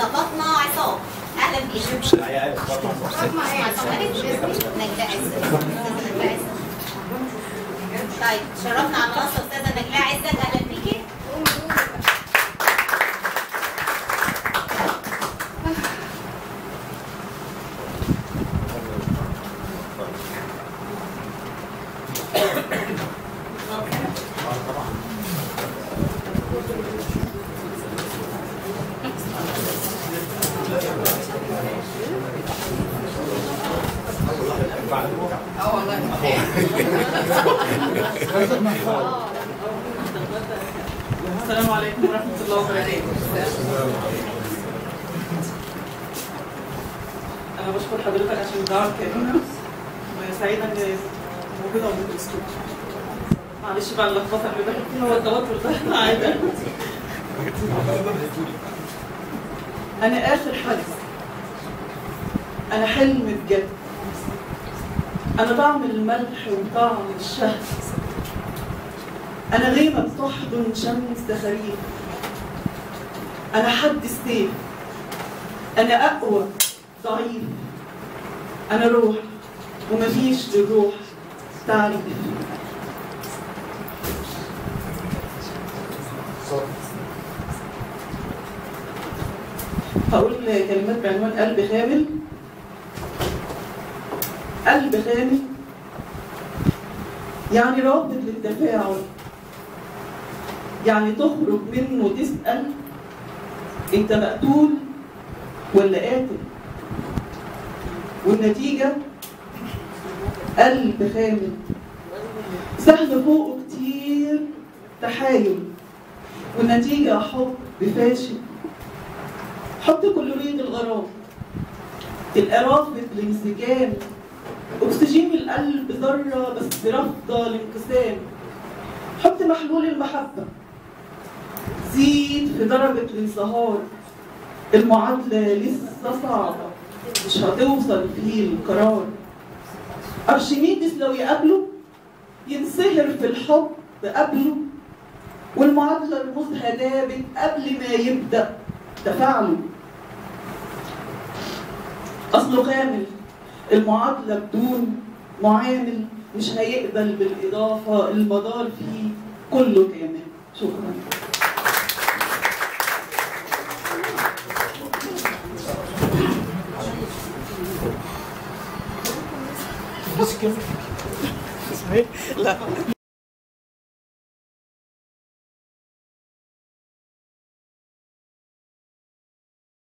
فاطمه عصام اهلا بيكم عصام مالك نجلاء عزت أستاذة نجلاء عزت. طيب شرفنا على منصه استاذه نجلاء عزت اهلا بيكي السلام عليكم ورحمة الله وبركاته. أنا بشكر حضرتك عشان الدعوة الكريمة وسعيدة إني موجودة وموجودة معلش بقى اللخبطة اللي داخل فيها هو التوتر ده عادي. أنا آخر حد أنا حلم بجد أنا طعم الملح وطعم الشهد أنا غيمة بتحضن شمس خريف أنا حد السيف أنا أقوى ضعيف أنا روح ومفيش للروح تعريف هقول كلمات بعنوان قلب خامل قلب خامل يعني رابط للتفاعل يعني تخرج منه تسأل انت مقتول ولا قاتل والنتيجة قلب خامل سهل فوقه كتير تحايل والنتيجة حب فاشل حط كلوريد الغرام القرافة الانسجام أكسجين القلب ذرة بس رافضة الانقسام حط محلول المحبة زيد في درجة الانصهار المعادلة لسه صعبة مش هتوصل فيه القرار أرشميدس لو يقابله ينصهر في الحب قبله والمعادلة المزهدة دابت قبل ما يبدأ تفاعله أصله كامل المعادلة بدون معامل مش هيقبل بالإضافة المدار فيه كله كامل شكرا لا